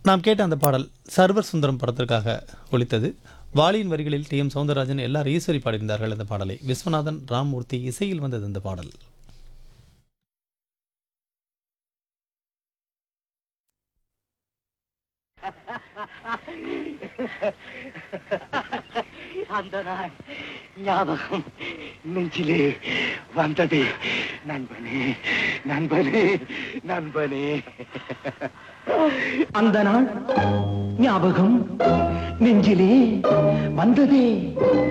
நாம் கேட்ட அந்த பாடல் சர்வர் சுந்தரம் படத்திற்காக ஒலித்தது வாலியின் வரிகளில் டி எம் சௌந்தரராஜன் எல்லார் ஈஸ்வரி பாடியிருந்தார்கள் இந்த பாடலை விஸ்வநாதன் ராம்மூர்த்தி இசையில் வந்தது இந்த பாடல் அந்த நாள் ஞாபகம் நெஞ்சிலே வந்தது நண்பனே நண்பனே நண்பனே அந்த நாள் ஞாபகம் நெஞ்சிலே வந்ததே